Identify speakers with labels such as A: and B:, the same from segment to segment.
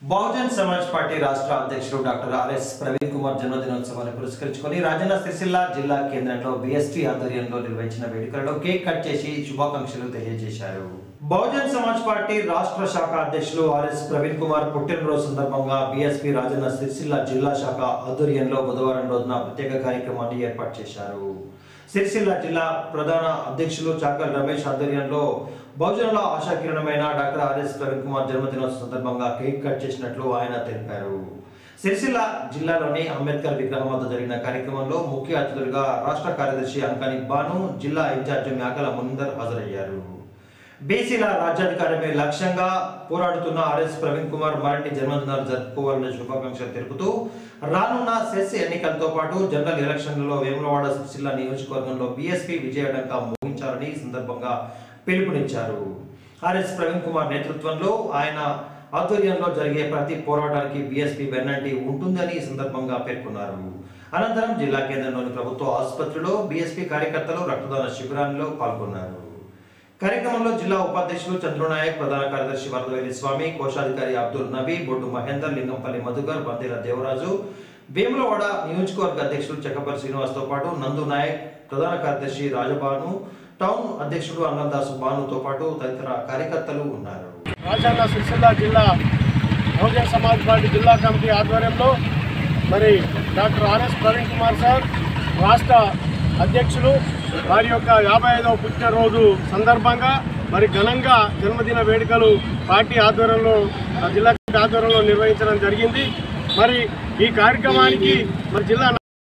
A: బహుజన్ సమాజ్ పార్టీ రాష్ట్ర అధ్యక్షుడు doctor RS Praveen Kumar జన్మదినోత్సవాన్ని పురస్కరించుకొని రాజన్న సిరిసిల్ల జిల్లా కేంద్రంలో బీఎస్టీ ఆధ్వర్యంలో నిర్వహించిన వేడుకలలో కేక్ కట్ చేసి శుభాకాంక్షలు తెలియజేశారు బహుజన్ సమాజ్ పార్టీ రాష్ట్ర శాఖ అధ్యక్షులు ఆర్ఎస్ ప్రవీణ్ కుమార్ పుట్టినరోజు సందర్భంగా బీఎస్పీ రాజన్న సిరిసిల్ల జిల్లా శాఖ ఆధ్వర్యంలో బుధవారం రోజున ప్రత్యేక కార్యక్రమాన్ని ఏర్పాటు చేశారు సిరిసిల్ల జిల్లా ప్రధాన అధ్యక్షులు చాకల్ రమేష్ ఆధ్వర్యంలో బహుజనుల ఆశాకిరణమైన డాక్టర్ ఆర్ఎస్ ప్రవీణ్ కుమార్ జన్మదినోత్సవం సందర్భంగా కేక్ కట్ చేసినట్లు ఆయన తెలిపారు సిరిసిల్ల జిల్లాలోని అంబేద్కర్ విగ్రహం వద్ద జరిగిన కార్యక్రమంలో ముఖ్య అతిథులుగా రాష్ట్ర కార్యదర్శి అంకాని బాను జిల్లా ఇన్ఛార్జి మేకల మునిందర్ హాజరయ్యారు బీసీల రాజ్యాధికారమే లక్ష్యంగా పోరాడుతున్న ఆర్ఎస్ ప్రవీణ్ కుమార్ మరిన్ని జన్మదినాలు జరుపుకోవాలని శుభాకాంక్షలు తెలుపుతూ రానున్న సెస్ ఎన్నికలతో పాటు జనరల్ ఎలక్షన్లలో వేములవాడ సిరిసిల్ల నియోజకవర్గంలో బీఎస్పీ విజయడంగా ముగించాలని ఈ సందర్భంగా పిలుపునిచ్చారు ఆర్ఎస్ ప్రవీణ్ కుమార్ నేతృత్వంలో ఆయన ఆధ్వర్యంలో జరిగే ప్రతి పోరాటానికి బీఎస్పీ వెన్నంటి ఉంటుందని ఈ సందర్భంగా పేర్కొన్నారు అనంతరం జిల్లా కేంద్రంలోని ప్రభుత్వ ఆసుపత్రిలో బీఎస్పీ కార్యకర్తలు రక్తదాన శిబిరాల్లో పాల్గొన్నారు కార్యక్రమంలో జిల్లా ఉపాధ్యక్షులు చంద్రనాయక్ ప్రధాన కార్యదర్శి వరదవేలి స్వామి కోశాధికారి అబ్దుల్ నబీ బొడ్డు మహేందర్ లింగంపల్లి మధుకర్ బందేల దేవరాజు వేములవాడ నియోజకవర్గ అధ్యక్షులు చక్కపల్లి శ్రీనివాస్తో పాటు నందు నాయక్ ప్రధాన కార్యదర్శి రాజబాను టౌన్ అధ్యక్షుడు అన్నదాసు బానుతో పాటు తదితర కార్యకర్తలు ఉన్నారు
B: రాజన్న సిరిసిల్ల జిల్లా బహుజన సమాజ్ పార్టీ జిల్లా కమిటీ ఆధ్వర్యంలో మరి doctor RS Praveen Kumar sir రాష్ట్ర అధ్యక్షులు వారి యొక్క యాభై ఐదవ పుట్టినరోజు సందర్భంగా మరి ఘనంగా జన్మదిన వేడుకలు పార్టీ ఆధ్వర్యంలో ఆ జిల్లా కమిటీ ఆధ్వర్యంలో నిర్వహించడం జరిగింది మరి ఈ కార్యక్రమానికి మరి జిల్లా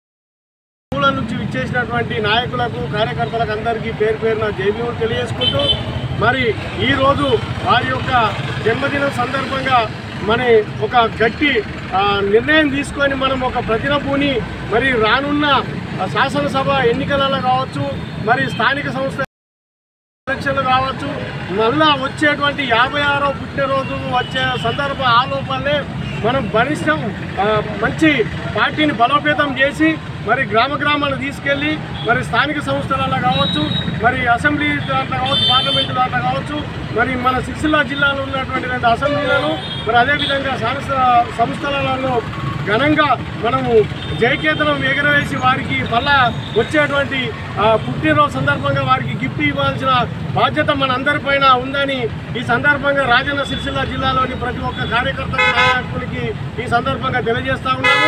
B: మూల నుంచి విచ్చేసినటువంటి నాయకులకు కార్యకర్తలకు అందరికీ పేరు పేరున జైబీములు తెలియజేసుకుంటూ మరి ఈరోజు వారి యొక్క జన్మదినం సందర్భంగా మన ఒక గట్టి ఆ, నిర్ణయం తీసుకొని మనం ఒక ప్రతినభూని మరి రానున్న ఆ, శాసనసభ ఎన్నికలలో కావచ్చు మరి స్థానిక సంస్థ ఎలక్షన్లు కావచ్చు మళ్ళా వచ్చేటువంటి యాభై ఆరో పుట్టినరోజు వచ్చే సందర్భ ఆలోపనలే మనం బలిష్టం ఆ, మంచి పార్టీని బలోపేతం చేసి మరి గ్రామ గ్రామాలను తీసుకెళ్ళి మరి స్థానిక సంస్థలలో కావచ్చు మరి అసెంబ్లీ దాంట్లో కావచ్చు పార్లమెంటు దాంట్లో కావచ్చు మరి మన సిరిసిల్ల జిల్లాలో ఉన్నటువంటి రెండు అసెంబ్లీలను మరి అదేవిధంగా శాసన సంస్థలలో ఘనంగా మనము జయకేతనం ఎగరవేసి వారికి మళ్ళా వచ్చేటువంటి ఆ, పుట్టినరోజు సందర్భంగా వారికి గిఫ్ట్ ఇవ్వాల్సిన బాధ్యత మన అందరిపైన ఉందని ఈ సందర్భంగా రాజన్న సిరిసిల్ల జిల్లాలోని ప్రతి ఒక్క కార్యకర్త నాయకునికి ఈ సందర్భంగా తెలియజేస్తా ఉన్నాము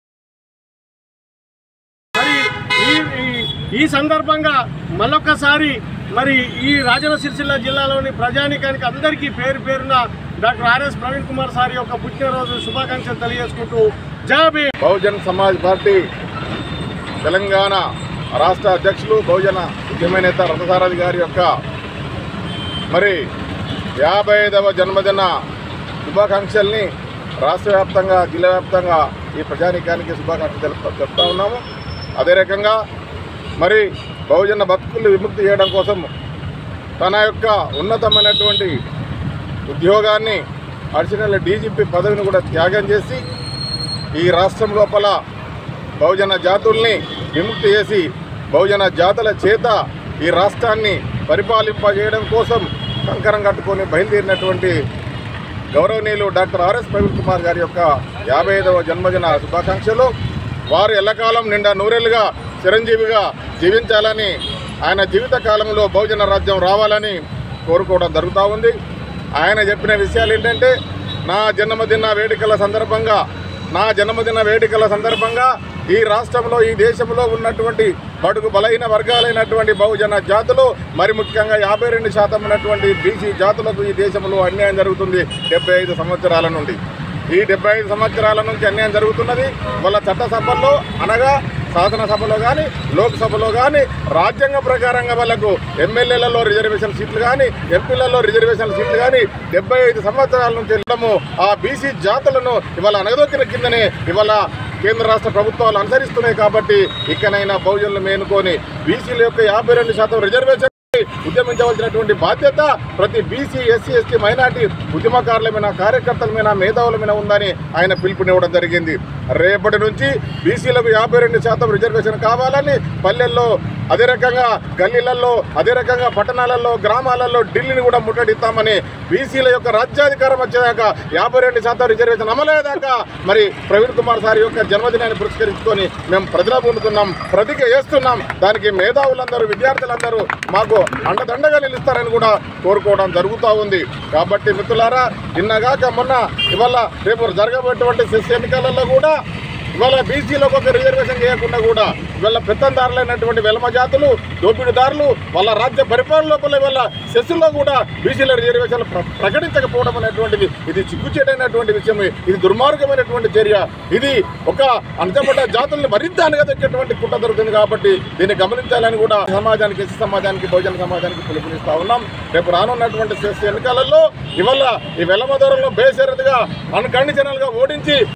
B: మరి ఈ ఈ- ఈ సందర్భంగా మళ్ళొక్కసారి మరి ఈ రాజన్న సిరిసిల్ల జిల్లాలోని ప్రజానికానికి అందరికీ పేరు పేరున doctor RS Praveen Kumar sir యొక్క పుట్టినరోజు శుభాకాంక్షలు తెలియజేసుకుంటూ జాబీ
C: బహుజన్ సమాజ్ పార్టీ తెలంగాణ రాష్ట్ర అధ్యక్షులు బహుజన ఉద్యమ నేత రథసారథి గారి యొక్క మరి యాభై ఐదవ జన్మదిన శుభాకాంక్షల్ని రాష్ట్ర వ్యాప్తంగా జిల్లా వ్యాప్తంగా ఈ ప్రజానీకానికి శుభాకాంక్షలు తెలుపుతా చెప్తా ఉన్నాము అదే రకంగా మరి బహుజన బతుకులు విముక్తి చేయడం కోసం తన యొక్క ఉన్నతమైనటువంటి ఉద్యోగాన్ని అడిషనల్ డీజీపీ పదవిని కూడా త్యాగం చేసి ఈ రాష్ట్రం లోపల బహుజన జాతుల్ని విముక్తి చేసి బహుజన జాతుల చేత ఈ రాష్ట్రాన్ని పరిపాలింపజేయడం కోసం కంకరం కట్టుకొని బయలుదేరినటువంటి గౌరవనీయులు డాక్టర్ ఆర్ఎస్ ప్రవీణ్ కుమార్ గారి యొక్క యాభై ఐదవ జన్మదిన శుభాకాంక్షలు వారు ఎల్లకాలం నిండా నూరేళ్లుగా చిరంజీవిగా జీవించాలని ఆయన జీవిత కాలంలో బహుజన రాజ్యం రావాలని కోరుకోవడం జరుగుతూ ఉంది ఆయన చెప్పిన విషయాలు ఏంటంటే నా జన్మదిన వేడుకల సందర్భంగా నా జన్మదిన వేడుకల సందర్భంగా ఈ రాష్ట్రంలో ఈ దేశంలో ఉన్నటువంటి బడుగు బలహీన వర్గాలైనటువంటి బహుజన జాతులు మరి ముఖ్యంగా యాభై రెండు శాతం ఉన్నటువంటి బీసీ జాతులకు ఈ దేశంలో అన్యాయం జరుగుతుంది డెబ్బై ఐదు సంవత్సరాల నుండి ఈ డెబ్బై ఐదు సంవత్సరాల నుంచి అన్యాయం జరుగుతున్నది వాళ్ళ చట్టసభల్లో అనగా శాసనసభలో కానీ లోక్సభలో కానీ రాజ్యాంగ ప్రకారంగా వాళ్ళకు ఎమ్మెల్యేలలో రిజర్వేషన్ సీట్లు కానీ ఎంపీలలో రిజర్వేషన్ సీట్లు కానీ డెబ్బై ఐదు సంవత్సరాల నుంచి వెళ్ళడము ఆ బీసీ జాతులను ఇవాళ అనగదొక్కిన కిందనే ఇవాళ కేంద్ర రాష్ట్ర ప్రభుత్వాలు అనుసరిస్తున్నాయి కాబట్టి ఇకనైనా బహుజనులు మేనుకొని బీసీల యొక్క యాభై రెండు శాతం రిజర్వేషన్ ఉద్యమించవలసినటువంటి బాధ్యత ప్రతి బీసీ ఎస్సీ ఎస్టీ మైనార్టీ ఉద్యమకారుల మీద కార్యకర్తల మీద మేధావుల మీద ఉందని ఆయన పిలుపునివ్వడం జరిగింది రేపటి నుంచి బీసీలకు యాభై రెండు శాతం రిజర్వేషన్ కావాలని పల్లెల్లో అదే రకంగా గల్లీలలో అదే రకంగా పట్టణాలలో గ్రామాలలో ఢిల్లీని కూడా ముట్టడిస్తామని బీసీల యొక్క రాజ్యాధికారం వచ్చేదాకా యాభై రెండు శాతం రిజర్వేషన్ అమలయ్యేదాకా మరి ప్రవీణ్ కుమార్ సార్ యొక్క జన్మదినాన్ని పురస్కరించుకొని మేము ప్రజల పొందుతున్నాం ప్రతిక చేస్తున్నాం దానికి మేధావులందరూ విద్యార్థులందరూ మాకు అండదండగా నిలుస్తారని కూడా కోరుకోవడం జరుగుతూ ఉంది కాబట్టి మిత్రులారా నిన్నగాక మొన్న ఇవాళ రేపు జరగబోయేటువంటి సెస్ ఎన్నికలలో కూడా ఇవాళ బీసీలకు ఒక రిజర్వేషన్ చేయకుండా కూడా ఇవాళ పెత్తందారులైనటువంటి వెలమ జాతులు దోపిడీదారులు వాళ్ళ రాజ్య పరిపాలన లోపల ఇవాళ సెస్సుల్లో కూడా బీసీల రిజర్వేషన్లు ప్ర- ప్రకటించకపోవడం అనేటువంటిది ఇది చిక్కుచేటైనటువంటి విషయం ఇది దుర్మార్గమైనటువంటి చర్య ఇది ఒక అణచబడ్డ జాతుల్ని మరింత అనగదొక్కేటువంటి కుట్ర దొరుకుతుంది కాబట్టి దీన్ని గమనించాలని కూడా సమాజానికి ఎస్సీ సమాజానికి బహుజన సమాజానికి పిలుపునిస్తా ఉన్నాం రేపు రానున్నటువంటి సెస్ ఎన్నికలలో ఇవాళ ఈ వెలమ ధరలను బేసరదిగా అన్కండిషనల్ గా ఓడించి